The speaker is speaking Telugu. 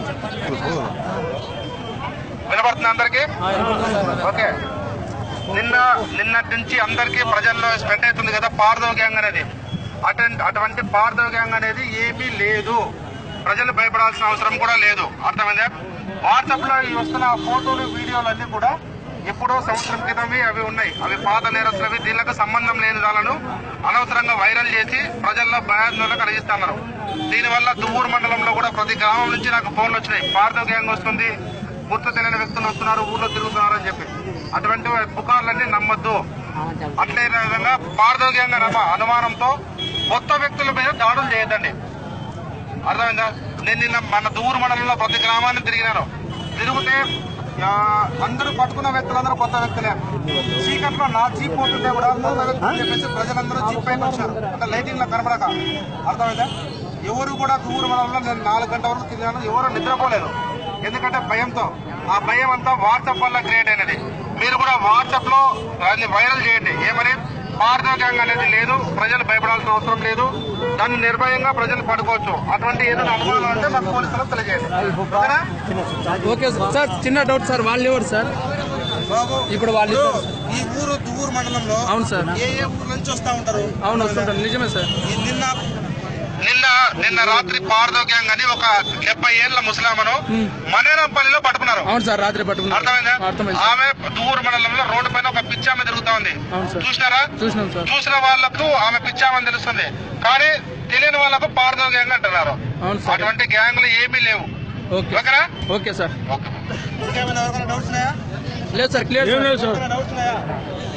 వినపడుతుంది అందరికి ఓకే నిన్న నిన్నటి నుంచి అందరికీ ప్రజల్లో స్ప్రెడ్ అవుతుంది కదా పార్దవ గ్యాంగ్ అనేది అటువంటి అటువంటి పార్దవ గ్యాంగ్ అనేది ఏమీ లేదు ప్రజలు భయపడాల్సిన అవసరం కూడా లేదు అర్థమైందా వాట్సాప్ లో ఈ వస్తున్న ఫోటోలు వీడియోలు అన్ని కూడా ఎప్పుడో సంవత్సరం క్రితమే అవి ఉన్నాయి అవి పాత నేరస్తులవి దీనికి సంబంధం లేని దాలను అనవసరంగా వైరల్ చేసి ప్రజల్లో భయాందోళన కలిగిస్తున్నారు దీనివల్ల దువ్వూరు మండలంలో కూడా ప్రతి గ్రామం నుంచి నాకు ఫోన్లు వచ్చినాయి పార్దవ గ్యాంగ్ వస్తుంది గుర్తు తెలియని వ్యక్తులు వస్తున్నారు ఊళ్ళో తిరుగుతున్నారు అని చెప్పి అటువంటి పుకార్లన్నీ నమ్మొద్దు అట్లే విధంగా పారదోగ్యంగా నమ్మ అనుమానంతో కొత్త వ్యక్తుల మీద దాడులు చేయొద్దండి అర్థమైందా నేను నిన్న మన దూరు మండలంలో ప్రతి గ్రామాన్ని తిరిగినాను తిరిగితే ఆ, అందరూ పట్టుకున్న వ్యక్తులందరూ కొత్త వ్యక్తులే చీకట్లో నా జీప్ పోతుంటే కూడా కొత్త వ్యక్తులు అని చెప్పేసి ప్రజలందరూ జీప్ పైకి వచ్చారు అంటే లైటింగ్ లో కనబడక అర్థమైందా ఎవరు కూడా దూరు మండలంలో నేను నాలుగు గంటల వరకు తిరిగాను ఎవరు నిద్రపోలేదు ఎందుకంటే భయంతో ఆ భయం అంతా వాట్సాప్ వల్ల క్రియేట్ అయినది మీరు కూడా వాట్సాప్ లో దాన్ని వైరల్ చేయండి ఏమని పారదర్శకంగా అనేది లేదు ప్రజలు భయపడాల్సిన అవసరం లేదు దాన్ని నిర్భయంగా ప్రజలు పడుకోవచ్చు అటువంటి ఏదైనా అనుమానం అంటే మాకు పోలీసులకు తెలియజేయండి ఓకేనా? ఓకే సార్ సార్ చిన్న డౌట్ సార్ వాళ్ళు ఎవరు సార్ ఇప్పుడు వాళ్ళు ఈ ఊరు దువ్వూరు మండలంలో అవును సార్ ఏ ఏ ఊరు నుంచి వస్తా ఉంటారు అవును వస్తుంటారు నిజమే సార్ ఈ నిన్న నిన్న నిన్న రాత్రి పారదో గ్యాంగ్ అని ఒక డెబ్బై ఏళ్ల ముస్లామను మనేనంపల్లిలో పట్టుకున్నారు అవును సార్ రాత్రి పట్టుకున్నారు అర్థమైందా అర్థమైంది ఆమె దువ్వూరు మండలంలో రోడ్డు పైన ఒక పిచ్చామె తిరుగుతా ఉంది అవును సార్ చూసినారా చూసినాం సార్ చూసిన వాళ్ళకు ఆమె పిచ్చామని తెలుస్తుంది కానీ తెలియని వాళ్ళకు పారదో గ్యాంగ్ అంటున్నారు అవును సార్ అటువంటి గ్యాంగ్లు ఏమీ లేవు ఓకే ఓకేనా ఓకే సార్ ఓకే ఇంకేమైనా ఎవరికైనా డౌట్స్ ఉన్నాయా లేదు సార్ క్లియర్ ఎవరికైనా డౌట్స్ ఉన్నాయా